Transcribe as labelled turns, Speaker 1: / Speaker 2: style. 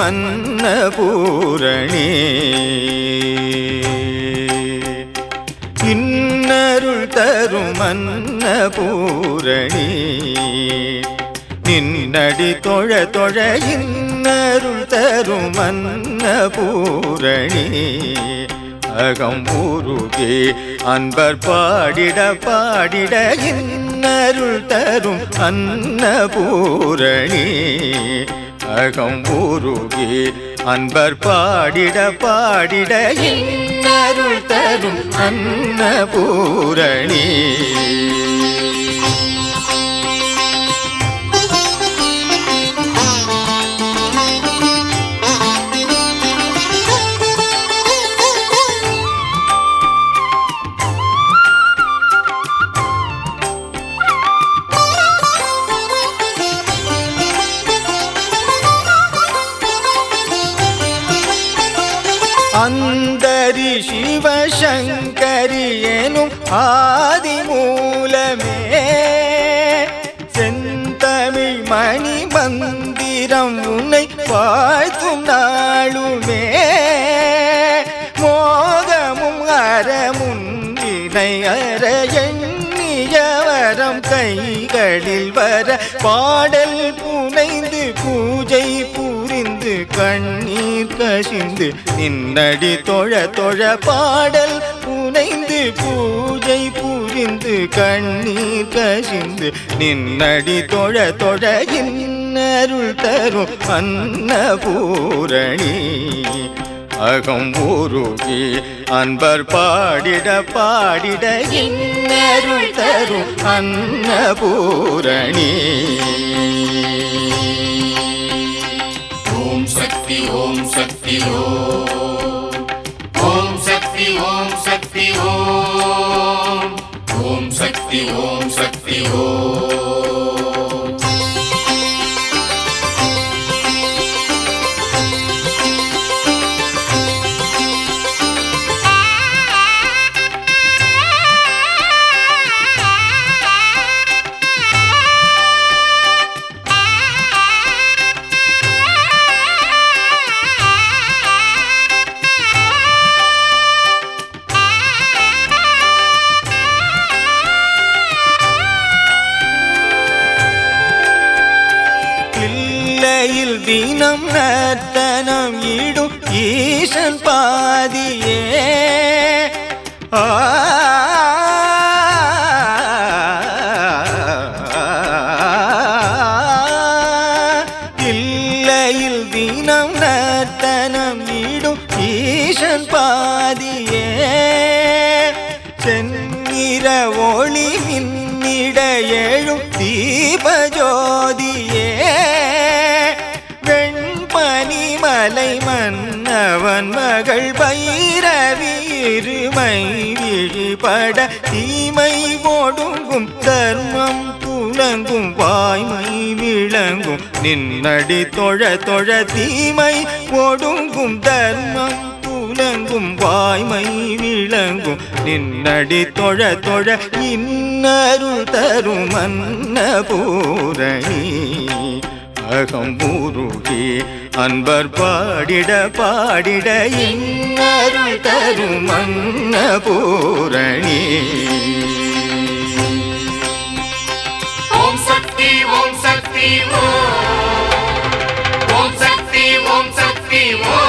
Speaker 1: அன்னபூரணி இன்னருள் தரும் அன்னபூரணி நின்னடி தொழ தொழ இன்னருள் தரும் அன்னபூரணி அகம் உருகே அன்பர் பாடிட பாடிட இன்னருள் தரும் அன்னபூரணி அகம் உருகே அன்பர் பாடிட பாடிட இன்னருள் தரும் அன்னபூரணி அந்தரி சிவசங்கரி எனும் ஆதி மூலமே செந்தமிழ் மணி மந்திரம் உன்னை வாழ்த்தும் நாளுமே மோகமும் அறமும் வினை அற எண்ணியவரம் கைகளில் வர பாடல் புனைந்து பூஜை புரிந்து கண்ணீர் கசிந்து நின்னடி தொழ தொழ பாடல் புனைந்து பூஜை புரிந்து கண்ணீர் கசிந்து நின்னடி தொழ தொழ இன்னருள் தரும் அன்னபூரணி அகம் உருகி அன்பர் பாடிட பாடிட இன்னருள் தரும் அன்னபூரணி
Speaker 2: ஓம் சக்தி ஓம் சக்தி ஓம் ஓம் சக்தி ஓம் சக்தி ஓம் ஓம் சக்தி ஓம் சக்தி ஓம்
Speaker 1: பிள்ளையில் தினம் நர்த்தனம் இடும் ஈசன் பாதியே ஆ இல்லையில் தினம் நர்த்தனம் இடும் ஈசன் பாதியே செந்நிற ஒளி மின்னிட எழும் தீபஜோதியே வெண்பனி மலை மன்னவன் மகள் பைரவி இருமை விழிபட தீமை ஒடுங்கும் தர்மம் துலங்கும் வாய்மை விளங்கும் நின்னடி தொழ தொழ தீமை ஒடுங்கும் தர்மம் துலங்கும் வாய்மை விளங்கும் நின்னடி தொழ தொழ இன்னருள் தரும் அன்னபூரணி அகம் உருகி அன்பர் பாடிட பாடிட இன்னருள் தரும் அன்னபூரணி
Speaker 2: ஓம் சக்தி ஓம் சக்தி ஓம் ஓம் சக்தி ஓம் சக்தி ஓம்